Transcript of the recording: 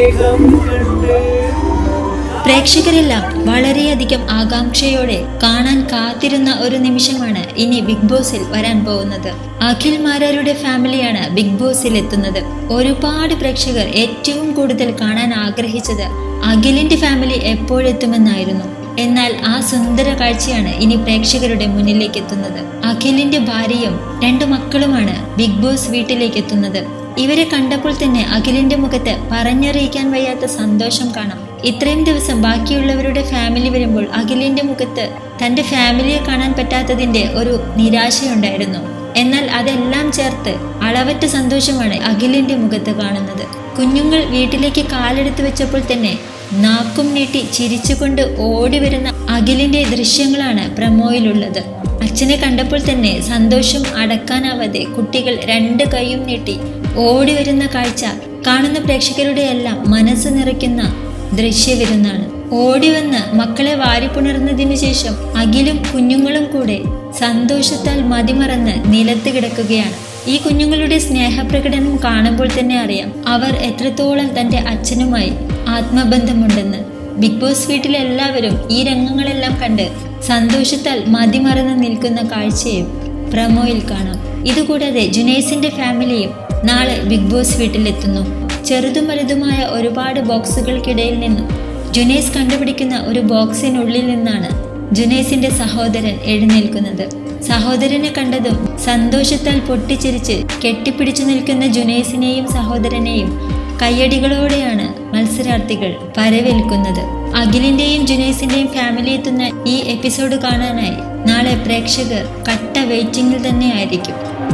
സ്നേഹം കണ്ട് പ്രേക്ഷകരെല്ലാം വളരെയധികം ആകാംക്ഷയോടെ കാണാൻ കാത്തിരുന്ന ഒരു നിമിഷമാണ് ഇനി ബിഗ് ബോസിൽ വരാൻ പോകുന്നത് അഖിൽ മാരാരുടെ ഫാമിലിയാണ് ബിഗ് ബോസിൽ എത്തുന്നത് ഒരുപാട് പ്രേക്ഷകർ ഏറ്റവും കൂടുതൽ കാണാൻ ആഗ്രഹിച്ചത് അഖിലിന്റെ ഫാമിലി എപ്പോഴെത്തുമെന്നായിരുന്നു എന്നാൽ ആ സുന്ദര കാഴ്ചയാണ് ഇനി പ്രേക്ഷകരുടെ മുന്നിലേക്ക് എത്തുന്നത് അഖിലിന്റെ ഭാര്യയും രണ്ടു മക്കളുമാണ് ബിഗ് ബോസ് വീട്ടിലേക്ക് എത്തുന്നത് ഇവരെ കണ്ടപ്പോൾ തന്നെ അഖിലിന്റെ മുഖത്ത് പറഞ്ഞറിയിക്കാൻ വയ്യാത്ത സന്തോഷം കാണാം ഇത്രയും ദിവസം ബാക്കിയുള്ളവരുടെ ഫാമിലി വരുമ്പോൾ അഖിലിന്റെ മുഖത്ത് തന്റെ ഫാമിലിയെ കാണാൻ പറ്റാത്തതിന്റെ ഒരു നിരാശയുണ്ടായിരുന്നു എന്നാൽ അതെല്ലാം ചേർത്ത് അളവറ്റ സന്തോഷമാണ് അഖിലിന്റെ മുഖത്ത് കാണുന്നത് കുഞ്ഞുങ്ങൾ വീട്ടിലേക്ക് കാലെടുത്ത് വെച്ചപ്പോൾ തന്നെ നാക്കും നീട്ടി ചിരിച്ചുകൊണ്ട് ഓടി വരുന്ന അഖിലിന്റെ ദൃശ്യങ്ങളാണ് പ്രമോയിലുള്ളത് അച്ഛനെ കണ്ടപ്പോൾ തന്നെ സന്തോഷം അടക്കാനാവാതെ കുട്ടികൾ രണ്ട് കൈയും നീട്ടി ഓടി വരുന്ന കാഴ്ച കാണുന്ന പ്രേക്ഷകരുടെ എല്ലാം മനസ്സ് നിറയ്ക്കുന്ന ദൃശ്യവിരുന്നാണ് ഓടി വന്ന് മക്കളെ വാരിപ്പുണർന്നതിനു ശേഷം അഖിലും കുഞ്ഞുങ്ങളും കൂടെ സന്തോഷത്താൽ മതിമറന്ന് നിലത്ത് കിടക്കുകയാണ് ഈ കുഞ്ഞുങ്ങളുടെ സ്നേഹപ്രകടനം കാണുമ്പോൾ തന്നെ അറിയാം അവർ എത്രത്തോളം തന്റെ അച്ഛനുമായി ആത്മബന്ധമുണ്ടെന്ന് ബിഗ് ബോസ് വീട്ടിലെ എല്ലാവരും ഈ രംഗങ്ങളെല്ലാം കണ്ട് സന്തോഷത്താൽ മതിമറന്ന് നിൽക്കുന്ന കാഴ്ചയും പ്രമോയിൽ കാണാം ഇതുകൂടാതെ ജുനൈസിന്റെ ഫാമിലിയും നാളെ ബിഗ് ബോസ് വീട്ടിലെത്തുന്നു ചെറുതും വലുതുമായ ഒരുപാട് ബോക്സുകൾക്കിടയിൽ നിന്നും ജുനൈസ് കണ്ടുപിടിക്കുന്ന ഒരു ബോക്സിനുള്ളിൽ നിന്നാണ് ജുനൈസിന്റെ സഹോദരൻ എഴുന്നേൽക്കുന്നത് സഹോദരനെ കണ്ടതും സന്തോഷത്താൽ പൊട്ടിച്ചിരിച്ച് കെട്ടിപ്പിടിച്ചു നിൽക്കുന്ന ജുനൈസിനെയും സഹോദരനെയും കയ്യടികളോടെയാണ് മത്സരാർത്ഥികൾ വരവേൽക്കുന്നത് അഖിലിന്റെയും ജുനൈസിന്റെയും ഫാമിലി എത്തുന്ന ഈ എപ്പിസോഡ് കാണാനായി നാളെ പ്രേക്ഷകർ കട്ട വെയിറ്റിംഗിൽ തന്നെ ആയിരിക്കും